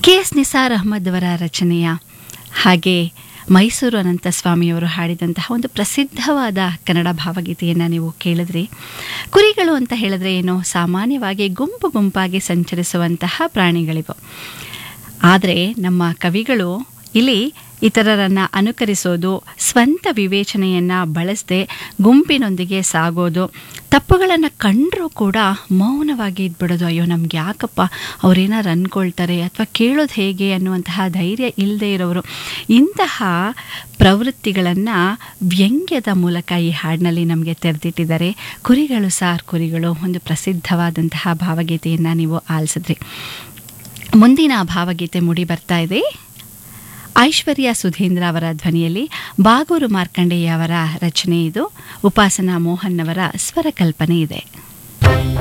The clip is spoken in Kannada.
ಕೆ ಎಸ್ ನಿಸಾರ್ ಅಹಮದ್ ಅವರ ರಚನೆಯ ಹಾಗೆ ಮೈಸೂರು ಅನಂತಸ್ವಾಮಿಯವರು ಹಾಡಿದಂತಹ ಒಂದು ಪ್ರಸಿದ್ಧವಾದ ಕನ್ನಡ ಭಾವಗೀತೆಯನ್ನು ನೀವು ಕೇಳಿದ್ರಿ ಕುರಿಗಳು ಅಂತ ಹೇಳಿದ್ರೆ ಏನು ಸಾಮಾನ್ಯವಾಗಿ ಗುಂಪು ಗುಂಪಾಗಿ ಸಂಚರಿಸುವಂತಹ ಪ್ರಾಣಿಗಳಿವು ಆದರೆ ನಮ್ಮ ಕವಿಗಳು ಇಲ್ಲಿ ಇತರರನ್ನು ಅನುಕರಿಸೋದು ಸ್ವಂತ ವಿವೇಚನೆಯನ್ನು ಬಳಸದೆ ಗುಂಪಿನೊಂದಿಗೆ ಸಾಗೋದು ತಪ್ಪುಗಳನ್ನು ಕಂಡರೂ ಕೂಡ ಮೌನವಾಗಿ ಇದ್ಬಿಡೋದು ಅಯ್ಯೋ ನಮ್ಗೆ ಯಾಕಪ್ಪ ಅವ್ರೇನಾರು ಅಂದ್ಕೊಳ್ತಾರೆ ಅಥವಾ ಕೇಳೋದು ಹೇಗೆ ಅನ್ನುವಂತಹ ಧೈರ್ಯ ಇಲ್ಲದೆ ಇರೋರು ಇಂತಹ ಪ್ರವೃತ್ತಿಗಳನ್ನು ವ್ಯಂಗ್ಯದ ಮೂಲಕ ಈ ಹಾಡಿನಲ್ಲಿ ನಮಗೆ ತೆರೆದಿಟ್ಟಿದ್ದಾರೆ ಕುರಿಗಳು ಸಾರ್ ಕುರಿಗಳು ಒಂದು ಪ್ರಸಿದ್ಧವಾದಂತಹ ಭಾವಗೀತೆಯನ್ನು ನೀವು ಆಲಿಸಿದ್ರಿ ಮುಂದಿನ ಭಾವಗೀತೆ ಮೂಡಿ ಬರ್ತಾ ಇದೆ ಐಶ್ವರ್ಯ ಸುಧೀಂದ್ರ ಅವರ ಧ್ವನಿಯಲ್ಲಿ ಬಾಗೂರು ಮಾರ್ಕಂಡೇಯ ಅವರ ರಚನೆ ಇದು ಉಪಾಸನಾ ಮೋಹನ್ ಅವರ ಸ್ವರ ಕಲ್ಪನೆ ಇದೆ